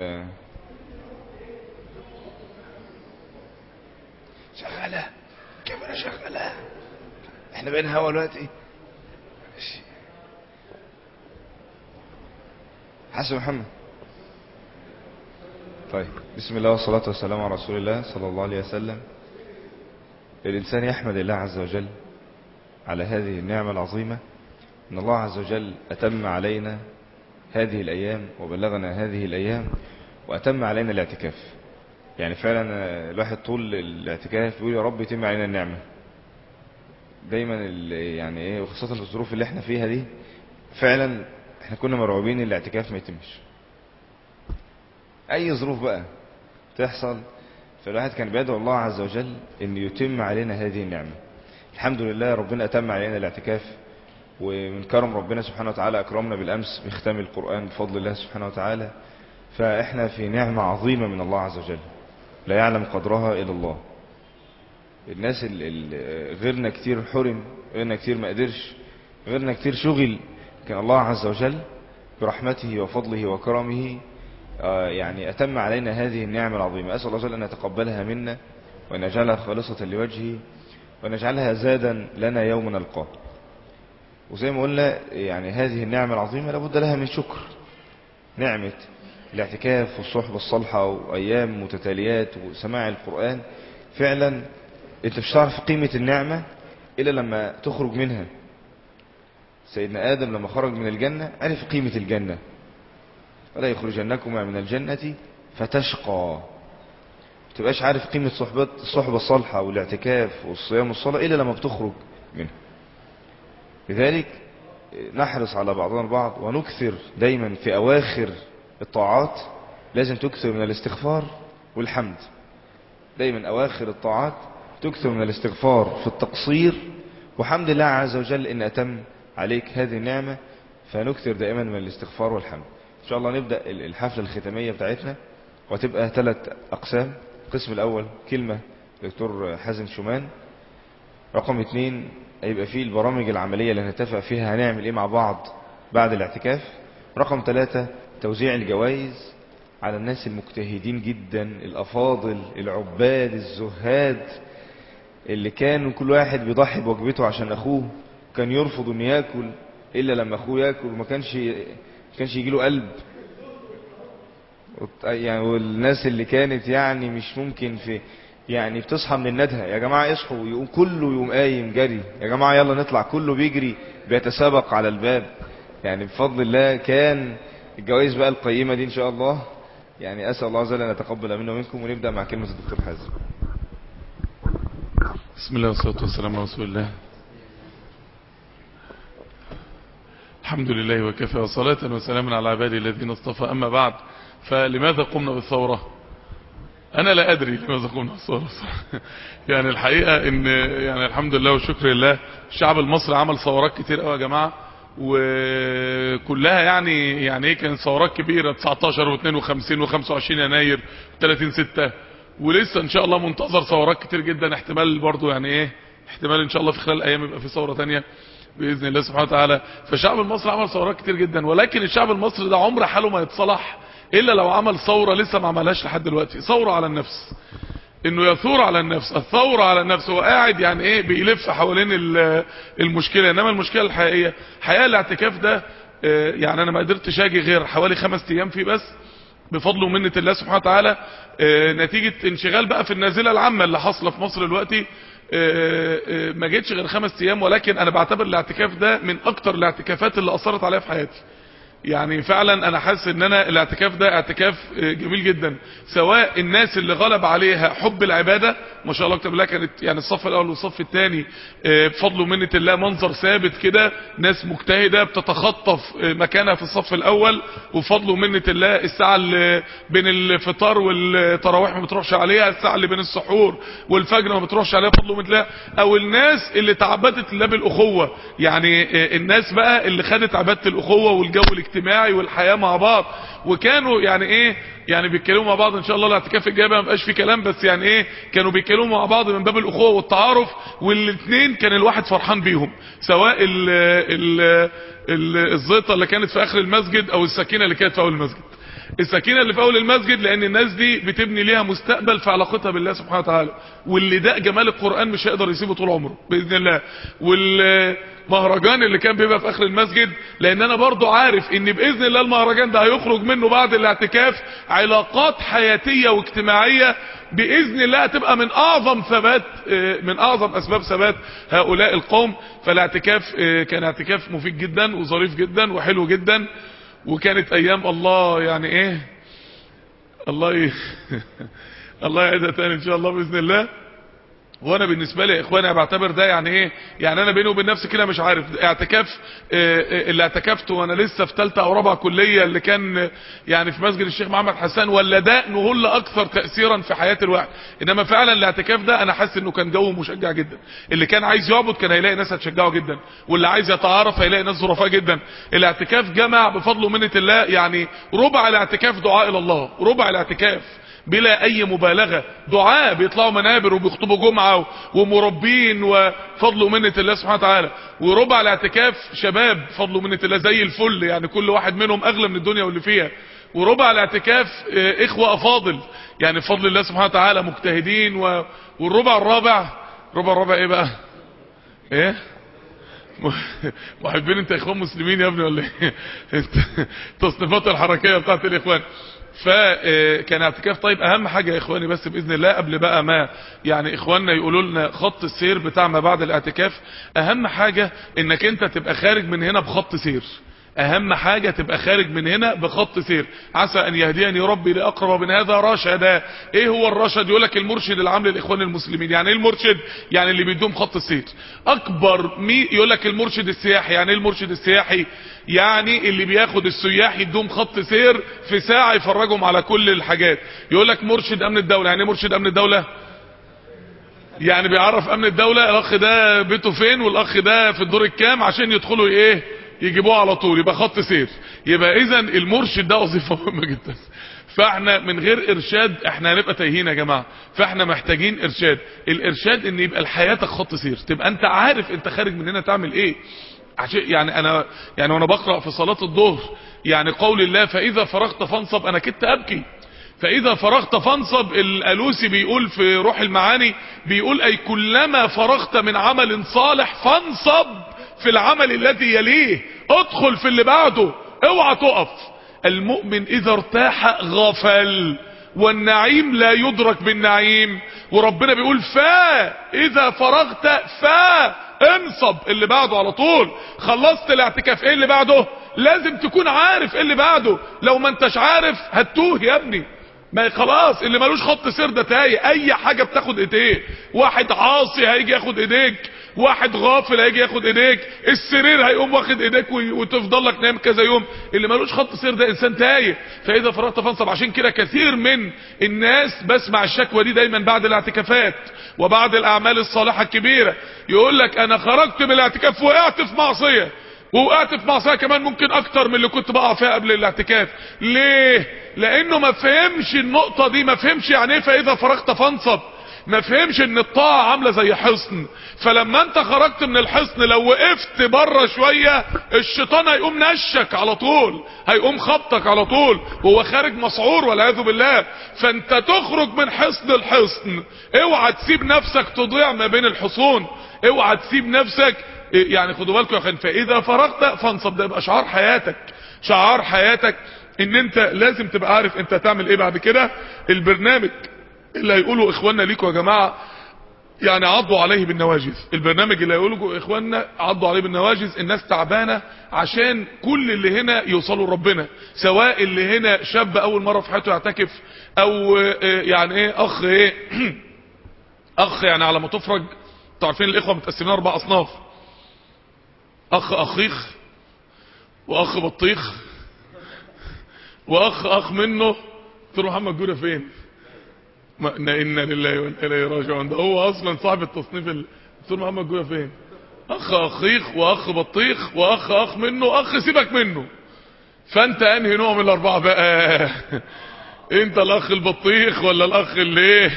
آه. شغالة كاميرا شغالة احنا بين هوا دلوقتي ماشي. حسن محمد طيب بسم الله والصلاة والسلام على رسول الله صلى الله عليه وسلم الإنسان يحمد الله عز وجل على هذه النعمة العظيمة أن الله عز وجل أتم علينا هذه الأيام وبلغنا هذه الأيام وأتم علينا الاعتكاف يعني فعلا الواحد طول الاعتكاف بيقول يا رب يتم علينا النعمة دايما ال- يعني ايه وخاصة في الظروف اللي احنا فيها دي فعلا احنا كنا مرعوبين ان الاعتكاف ما يتمش اي ظروف بقى تحصل فالواحد كان بيدعو الله عز وجل ان يتم علينا هذه النعمة الحمد لله ربنا اتم علينا الاعتكاف ومن كرم ربنا سبحانه وتعالى اكرمنا بالامس بختام القرآن بفضل الله سبحانه وتعالى فاحنا في نعمة عظيمة من الله عز وجل لا يعلم قدرها الا الله الناس ال- ال- غيرنا كتير حرم غيرنا كتير ما قدرش غيرنا كتير شغل كان الله عز وجل برحمته وفضله وكرمه آه، يعني أتم علينا هذه النعمة العظيمة أسأل الله عز وجل أن يتقبلها منا وأن يجعلها خالصة لوجهه وأن يجعلها زادا لنا يوم نلقاه وزي ما قلنا يعني هذه النعمة العظيمة لابد لها من شكر نعمة الاعتكاف والصحبة الصالحة وأيام متتاليات وسماع القرآن فعلا انت مش هتعرف قيمة النعمة إلا لما تخرج منها سيدنا آدم لما خرج من الجنة عرف قيمة الجنة ولا يخرجنكما من الجنة فتشقى تبقاش عارف قيمة صحبة الصحبة الصالحة والاعتكاف والصيام والصلاة إلا لما بتخرج منها لذلك نحرص على بعضنا البعض ونكثر دايما في أواخر الطاعات لازم تكثر من الاستغفار والحمد دايما أواخر الطاعات تكثر من الاستغفار في التقصير وحمد الله عز وجل إن أتم عليك هذه النعمة فنكثر دائما من الاستغفار والحمد إن شاء الله نبدأ الحفلة الختامية بتاعتنا وتبقى ثلاث أقسام القسم الأول كلمة دكتور حازم شومان رقم اثنين هيبقى فيه البرامج العملية اللي هنتفق فيها هنعمل ايه مع بعض بعد الاعتكاف رقم ثلاثة توزيع الجوائز على الناس المجتهدين جدا الأفاضل العباد الزهاد اللي كانوا كل واحد بيضحي بوجبته عشان أخوه كان يرفض انه ياكل إلا لما أخوه ياكل وما كانش ما كانش يجيله قلب يعني والناس اللي كانت يعني مش ممكن في يعني بتصحى من الندهة يا جماعة اصحوا يقوم كله يقوم قايم جري يا جماعة يلا نطلع كله بيجري بيتسابق على الباب يعني بفضل الله كان الجوائز بقى القيمة دي ان شاء الله يعني اسأل الله عز وجل ان يتقبل منا ومنكم ونبدأ مع كلمة الدكتور حازم بسم الله والصلاة والسلام على رسول الله الحمد لله وكفى وصلاة وسلاما على عبادي الذين اصطفى أما بعد فلماذا قمنا بالثورة أنا لا أدري لماذا قمنا بالثورة يعني الحقيقة إن يعني الحمد لله والشكر لله الشعب المصري عمل ثورات كتير قوي يا جماعة وكلها يعني يعني ايه كانت ثورات كبيرة 19 و52 و25 يناير 30 6 ولسه ان شاء الله منتظر ثورات كتير جدا احتمال برضو يعني ايه احتمال ان شاء الله في خلال الايام يبقى في ثورة تانية باذن الله سبحانه وتعالى فالشعب المصري عمل ثورات كتير جدا ولكن الشعب المصري ده عمر حاله ما يتصلح الا لو عمل ثورة لسه ما عملهاش لحد دلوقتي ثورة على النفس انه يثور على النفس الثورة على النفس هو قاعد يعني ايه بيلف حوالين المشكلة انما المشكلة الحقيقية حقيقة الاعتكاف ده اه يعني انا ما قدرتش اجي غير حوالي خمس ايام فيه بس بفضل ومنة الله سبحانه وتعالى اه نتيجة انشغال بقى في النازلة العامة اللي حاصلة في مصر دلوقتي اه ما جيتش غير خمس ايام ولكن انا بعتبر الاعتكاف ده من اكتر الاعتكافات اللي اثرت عليا في حياتي يعني فعلا انا حاسس ان انا الاعتكاف ده اعتكاف جميل جدا سواء الناس اللي غلب عليها حب العبادة ما شاء الله كتب الله كانت يعني الصف الاول والصف الثاني بفضل ومنة الله منظر ثابت كده ناس مجتهدة بتتخطف مكانها في الصف الاول وبفضل ومنة الله الساعة اللي بين الفطار والتراويح ما بتروحش عليها الساعة اللي بين السحور والفجر ما بتروحش عليها بفضل ومنة الله او الناس اللي تعبدت الله بالاخوة يعني الناس بقى اللي خدت عبادة الاخوة والجو الاجتماعي والحياة مع بعض وكانوا يعني ايه يعني بيتكلموا مع بعض ان شاء الله الاعتكاف الجاي ما بقاش فيه كلام بس يعني ايه كانوا بيتكلموا مع بعض من باب الاخوه والتعارف والاثنين كان الواحد فرحان بيهم سواء ال ال ال الزيطه اللي كانت في اخر المسجد او السكينه اللي كانت في اول المسجد السكينة اللي في اول المسجد لان الناس دي بتبني ليها مستقبل في علاقتها بالله سبحانه وتعالى واللي ده جمال القرآن مش هيقدر يسيبه طول عمره بإذن الله والمهرجان اللي كان بيبقى في اخر المسجد لان انا برضو عارف ان بإذن الله المهرجان ده هيخرج منه بعد الاعتكاف علاقات حياتية واجتماعية بإذن الله تبقى من أعظم ثبات من أعظم أسباب ثبات هؤلاء القوم فالاعتكاف كان اعتكاف مفيد جدا وظريف جدا وحلو جدا وكانت أيام الله يعني إيه الله ي... الله يعيدها تاني إن شاء الله بإذن الله وانا بالنسبه لي يا اخواني انا بعتبر ده يعني ايه يعني انا بيني وبين نفسي كده مش عارف اعتكاف اللي اعتكفته وانا لسه في ثالثه او رابعه كليه اللي كان يعني في مسجد الشيخ محمد حسان ولا ده نقول اكثر تاثيرا في حياه الواحد انما فعلا الاعتكاف ده انا حاسس انه كان جو مشجع جدا اللي كان عايز يعبد كان هيلاقي ناس هتشجعه جدا واللي عايز يتعارف هيلاقي ناس ظرفاء جدا الاعتكاف جمع بفضل ومنه الله يعني ربع الاعتكاف دعاء الى الله ربع الاعتكاف بلا اي مبالغة دعاء بيطلعوا منابر وبيخطبوا جمعة ومربين وفضل ومنة الله سبحانه وتعالى وربع الاعتكاف شباب فضل ومنة الله زي الفل يعني كل واحد منهم اغلى من الدنيا واللي فيها وربع الاعتكاف اخوة افاضل يعني بفضل الله سبحانه وتعالى مجتهدين و... والربع الرابع ربع الرابع ايه بقى ايه محبين انت اخوان مسلمين يا ابني ولا ايه تصنيفات الحركية بتاعت الاخوان فكان اعتكاف طيب اهم حاجة يا اخواني بس باذن الله قبل بقى ما يعني اخواننا يقولوا لنا خط السير بتاع ما بعد الاعتكاف اهم حاجة انك انت تبقى خارج من هنا بخط سير اهم حاجة تبقى خارج من هنا بخط سير عسى ان يهديني ربي لاقرب من هذا رشدا ايه هو الرشد يقول لك المرشد العام للاخوان المسلمين يعني ايه المرشد يعني اللي بيدوم خط السير اكبر مي يقول لك المرشد السياحي يعني ايه المرشد السياحي يعني اللي بياخد السياح يدوم خط سير في ساعة يفرجهم على كل الحاجات يقول لك مرشد امن الدولة يعني ايه مرشد امن الدولة يعني بيعرف امن الدولة الاخ ده بيته فين والاخ ده في الدور الكام عشان يدخلوا ايه يجيبوه على طول يبقى خط سير يبقى اذا المرشد ده وظيفه مهمه جدا فاحنا من غير ارشاد احنا هنبقى تايهين يا جماعه فاحنا محتاجين ارشاد الارشاد ان يبقى لحياتك خط سير تبقى انت عارف انت خارج من هنا تعمل ايه عشان يعني انا يعني وانا بقرا في صلاه الظهر يعني قول الله فاذا فرغت فانصب انا كنت ابكي فاذا فرغت فانصب الالوسي بيقول في روح المعاني بيقول اي كلما فرغت من عمل صالح فانصب في العمل الذي يليه ادخل في اللي بعده اوعى تقف المؤمن اذا ارتاح غفل والنعيم لا يدرك بالنعيم وربنا بيقول فا اذا فرغت فا انصب اللي بعده على طول خلصت الاعتكاف ايه اللي بعده لازم تكون عارف ايه اللي بعده لو ما انتش عارف هتوه يا ابني ما خلاص اللي ملوش خط سير ده تايه اي حاجة بتاخد ايديه واحد عاصي هيجي ياخد ايديك واحد غافل هيجي ياخد ايديك السرير هيقوم واخد ايديك وتفضل لك نايم كذا يوم اللي ملوش خط سير ده انسان تايه فاذا فرغت فانصب عشان كده كثير من الناس بسمع الشكوى دي دايما بعد الاعتكافات وبعد الاعمال الصالحة الكبيرة يقول لك انا خرجت من الاعتكاف وقعت في معصية ووقعت في معصية كمان ممكن اكتر من اللي كنت بقع فيها قبل الاعتكاف ليه لانه ما فهمش النقطة دي ما فهمش يعني ايه فاذا فرغت فانصب ما فهمش ان الطاعة عاملة زي حصن فلما انت خرجت من الحصن لو وقفت بره شوية الشيطان هيقوم نشك على طول هيقوم خبطك على طول وهو خارج مسعور والعياذ بالله فانت تخرج من حصن الحصن اوعى تسيب نفسك تضيع ما بين الحصون اوعى تسيب نفسك يعني خدوا بالكم يا اخوان فاذا فرغت فانصب ده يبقى شعار حياتك شعار حياتك ان انت لازم تبقى عارف انت هتعمل ايه بعد كده البرنامج اللي هيقولوا اخواننا ليكوا يا جماعة يعني عضوا عليه بالنواجذ البرنامج اللي هيقولوا اخواننا عضوا عليه بالنواجذ الناس تعبانة عشان كل اللي هنا يوصلوا لربنا سواء اللي هنا شاب اول مرة في حياته يعتكف او يعني ايه اخ ايه اخ يعني على ما تفرج تعرفين الاخوة متقسمين اربع اصناف اخ اخيخ واخ بطيخ واخ اخ منه دكتور محمد جوده فين ما انا لله وانا اليه راجعون ده هو اصلا صاحب التصنيف دكتور محمد جوده فين اخ اخيخ واخ بطيخ واخ اخ منه اخ سيبك منه فانت انهي نوع من الاربعه بقى انت الاخ البطيخ ولا الاخ اللي ايه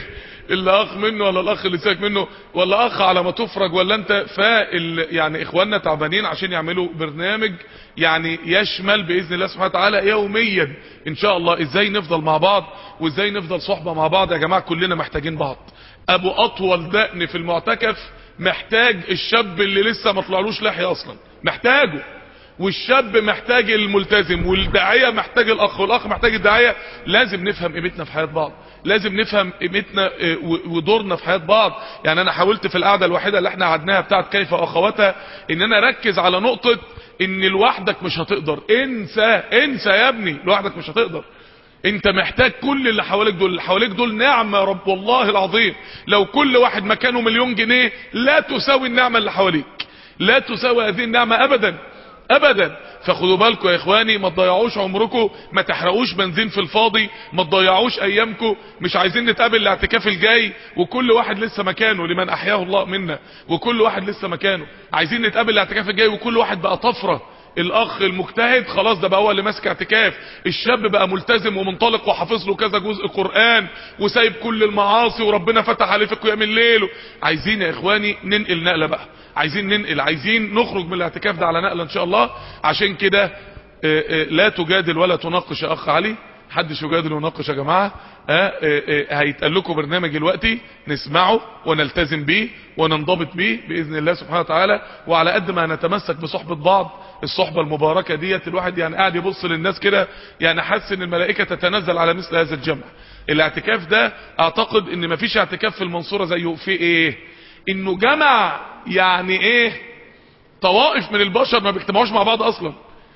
اللي اخ منه ولا الاخ اللي ساك منه ولا اخ على ما تفرج ولا انت فال يعني اخواننا تعبانين عشان يعملوا برنامج يعني يشمل باذن الله سبحانه وتعالى يوميا ان شاء الله ازاي نفضل مع بعض وازاي نفضل صحبه مع بعض يا جماعه كلنا محتاجين بعض ابو اطول دقن في المعتكف محتاج الشاب اللي لسه ما طلعلوش لحيه اصلا محتاجه والشاب محتاج الملتزم والداعيه محتاج الاخ والاخ محتاج الداعيه لازم نفهم قيمتنا في حياه بعض لازم نفهم قيمتنا اه، و- ودورنا في حياه بعض يعني انا حاولت في القعده الوحيده اللي احنا قعدناها بتاعت كيف واخواتها ان انا اركز على نقطه ان لوحدك مش هتقدر انسى انسى يا ابني لوحدك مش هتقدر انت محتاج كل اللي حواليك دول اللي حواليك دول نعمة يا رب والله العظيم لو كل واحد مكانه مليون جنيه لا تساوي النعمة اللي حواليك لا تساوي هذه النعمة ابدا ابدا فخدوا بالكم يا اخواني ما تضيعوش عمركم ما تحرقوش بنزين في الفاضي ما تضيعوش ايامكم مش عايزين نتقابل الاعتكاف الجاي وكل واحد لسه مكانه لمن احياه الله منا وكل واحد لسه مكانه عايزين نتقابل الاعتكاف الجاي وكل واحد بقى طفره الاخ المجتهد خلاص ده بقى هو اللي ماسك اعتكاف الشاب بقى ملتزم ومنطلق وحافظ له كذا جزء قران وسايب كل المعاصي وربنا فتح عليه في قيام الليل عايزين يا اخواني ننقل نقله بقى عايزين ننقل عايزين نخرج من الاعتكاف ده على نقله ان شاء الله عشان كده آه، آه، لا تجادل ولا تناقش يا اخ علي حدش يجادل ويناقش يا جماعه آه، آه، آه، هيتقال لكم برنامج دلوقتي نسمعه ونلتزم بيه وننضبط بيه باذن الله سبحانه وتعالى وعلى قد ما نتمسك بصحبه بعض الصحبه المباركه ديت الواحد يعني قاعد يبص للناس كده يعني حاسس ان الملائكه تتنزل على مثل هذا الجمع الاعتكاف ده اعتقد ان مفيش اعتكاف في المنصوره زيه في ايه انه جمع يعني ايه طوائف من البشر ما بيجتمعوش مع بعض اصلا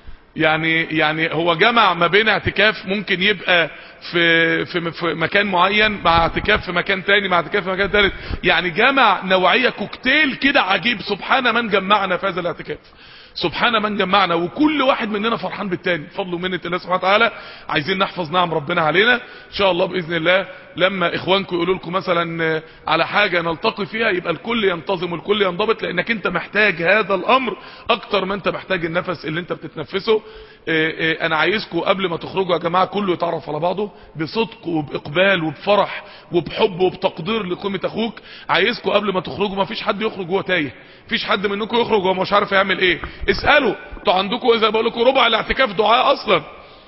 يعني يعني هو جمع ما بين اعتكاف ممكن يبقى في في في مكان معين مع اعتكاف في مكان تاني مع اعتكاف في مكان تالت يعني جمع نوعيه كوكتيل كده عجيب سبحان من جمعنا في هذا الاعتكاف سبحان من جمعنا وكل واحد مننا فرحان بالتاني فضل ومنة الله سبحانه وتعالى عايزين نحفظ نعم ربنا علينا ان شاء الله باذن الله لما اخوانكم يقولوا لكم مثلا على حاجه نلتقي فيها يبقى الكل ينتظم والكل ينضبط لانك انت محتاج هذا الامر اكتر ما انت محتاج النفس اللي انت بتتنفسه إيه إيه انا عايزكم قبل ما تخرجوا يا جماعه كله يتعرف على بعضه بصدق وباقبال وبفرح وبحب وبتقدير لقيمه اخوك عايزكم قبل ما تخرجوا ما فيش حد يخرج وهو تايه مفيش حد منكم يخرج وهو مش عارف يعمل ايه اسالوا انتوا عندكم اذا بقول لكم ربع الاعتكاف دعاء اصلا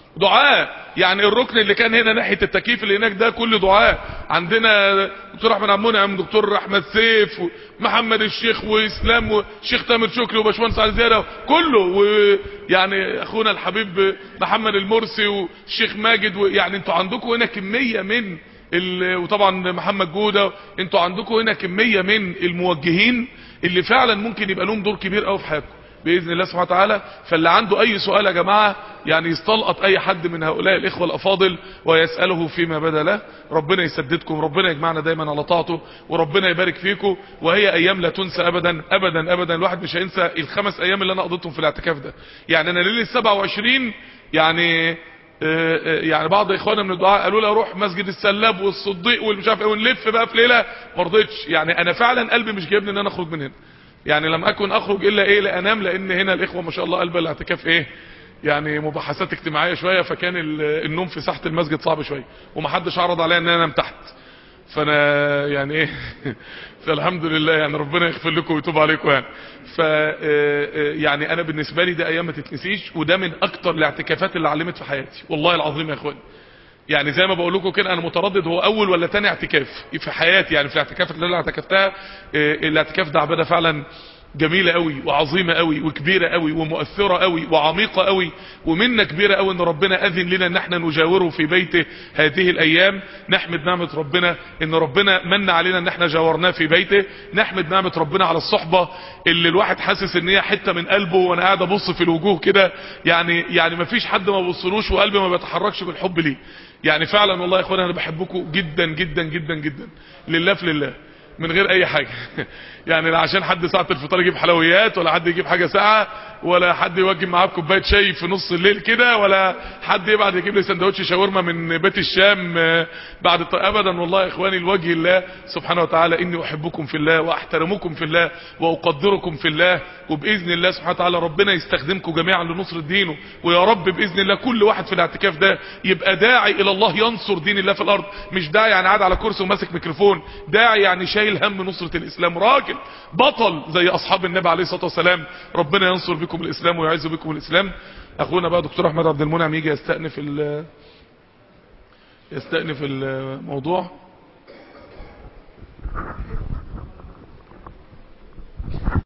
دعاء يعني الركن اللي كان هنا ناحيه التكييف اللي هناك ده كله دعاء عندنا دكتور احمد عبد المنعم دكتور احمد سيف ومحمد الشيخ واسلام والشيخ تامر شكري وباشمهندس علي زياده كله ويعني اخونا الحبيب محمد المرسي والشيخ ماجد ويعني انتوا عندكم هنا كميه من ال... وطبعا محمد جوده انتوا عندكم هنا كميه من الموجهين اللي فعلا ممكن يبقى لهم دور كبير قوي في حياتكم باذن الله سبحانه وتعالى فاللي عنده اي سؤال يا جماعه يعني يستلقط اي حد من هؤلاء الاخوه الافاضل ويساله فيما بدا له ربنا يسددكم ربنا يجمعنا دايما على طاعته وربنا يبارك فيكم وهي ايام لا تنسى ابدا ابدا ابدا الواحد مش هينسى الخمس ايام اللي انا قضيتهم في الاعتكاف ده يعني انا ليله 27 يعني يعني بعض اخواننا من الدعاء قالوا لي اروح مسجد السلاب والصديق والمش عارف ايه ونلف بقى في ليله ما رضيتش يعني انا فعلا قلبي مش جايبني ان انا اخرج من هنا يعني لم اكن اخرج الا ايه لانام لان هنا الاخوه ما شاء الله قلب الاعتكاف ايه يعني مباحثات اجتماعيه شويه فكان النوم في ساحه المسجد صعب شويه ومحدش عرض عليا ان انا انام تحت فانا يعني ايه فالحمد لله يعني ربنا يغفر لكم ويتوب عليكم يعني ف يعني انا بالنسبه لي ده ايام ما تتنسيش وده من اكتر الاعتكافات اللي علمت في حياتي والله العظيم يا اخواني يعني زي ما بقول لكم كده انا متردد هو اول ولا تاني اعتكاف في حياتي يعني في الاعتكافات اللي انا اعتكفتها الاعتكاف ده عباده فعلا جميلة قوي وعظيمة قوي وكبيرة قوي ومؤثرة قوي وعميقة قوي ومنة كبيرة قوي ان ربنا اذن لنا ان احنا نجاوره في بيته هذه الايام نحمد نعمة ربنا ان ربنا من علينا ان احنا جاورناه في بيته نحمد نعمة ربنا على الصحبة اللي الواحد حاسس ان هي حتة من قلبه وانا قاعد ابص في الوجوه كده يعني يعني ما فيش حد ما بصلوش وقلبي ما بيتحركش بالحب ليه يعني فعلا والله يا اخوانا انا بحبكم جدا جدا جدا جدا لله في لله من غير اي حاجة يعني لا عشان حد ساعة الفطار يجيب حلويات ولا حد يجيب حاجة ساعة ولا حد يوجب معاه بكوبايه شاي في نص الليل كده ولا حد يبعد يجيب لي سندوتش شاورما من بيت الشام بعد الط... ابدا والله يا اخواني لوجه الله سبحانه وتعالى اني احبكم في الله واحترمكم في الله واقدركم في الله وباذن الله سبحانه وتعالى ربنا يستخدمكم جميعا لنصر دينه ويا رب باذن الله كل واحد في الاعتكاف ده يبقى داعي الى الله ينصر دين الله في الارض مش داعي يعني قاعد على كرسي وماسك ميكروفون داعي يعني شايل هم نصرة الاسلام راجل بطل زي اصحاب النبي عليه الصلاه والسلام ربنا ينصر بكم الاسلام ويعز بكم الاسلام اخونا بقى دكتور احمد عبد المنعم يجي يستأنف ال يستأنف الموضوع